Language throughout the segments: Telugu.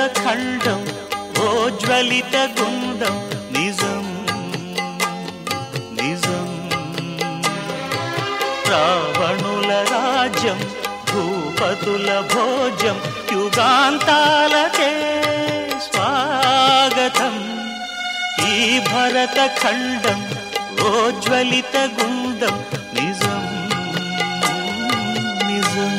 ఖండం ఓ జ్వలిత గుండం నిజం నిజం రావణుల రాజ్యం భూపతుల భోజం యుగాంతాలకే స్వాగతం ఈ భరత ఖండం ఓ జ్వలిత గుండం నిజం నిజం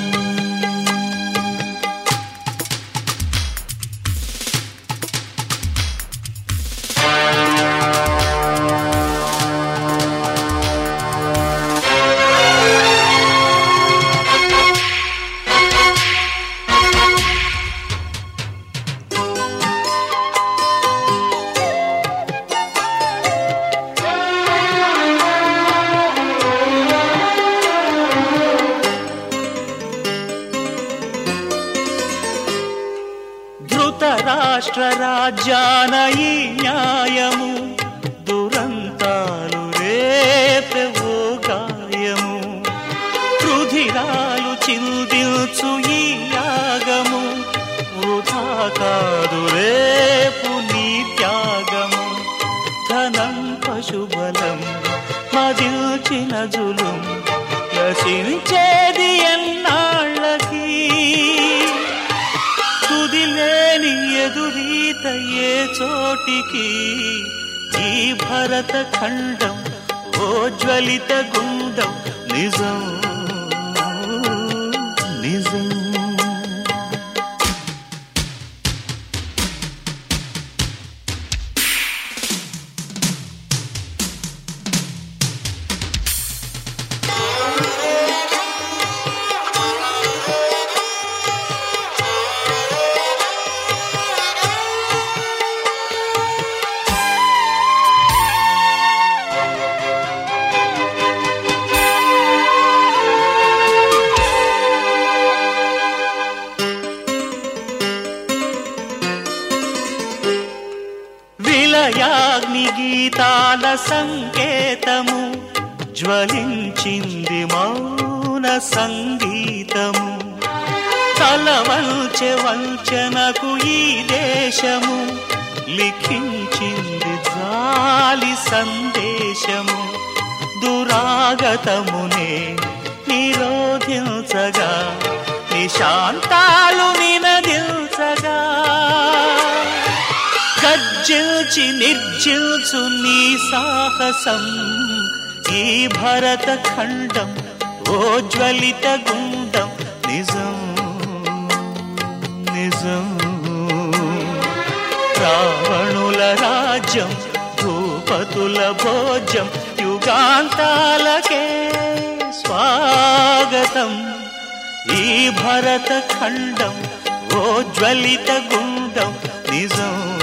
ధృతరాష్ట్ర రాజ్యాన ఈ న్యాయము దురంతాలు రేపెవో గాయము రుధిరాలు చిందిల్చు ఈ యాగము వృధా కాదు రేపు నీ త్యాగము ధనం పశుబలం మదిల్చిన జులుం నశించేది ఎన్నాళ్ళకి తుదిలేని ఎదురీత ఏ చోటికి ఈ భరత ఖండం ఓ జ్వలిత గుండం నిజం నిజం విలయాగ్ని గీతాల సంకేతము జ్వలించింది మౌన సంగీతము తలవంచె వంచనకు ఈ దేశము లిఖించింది జాలి సందేశము దురాగతమునే నిరోధించగా నిశాంతాలు నినదించగా గర్జిల్చి నిర్జిల్చు నీ సాహసం ఈ భరత ఖండం ఓ జ్వలిత గుండం నిజం నిజం రావణుల రాజ్యం భూపతుల భోజం యుగాంతాలకే స్వాగతం ఈ భరత ఖండం ఓ జ్వలిత గుండం నిజం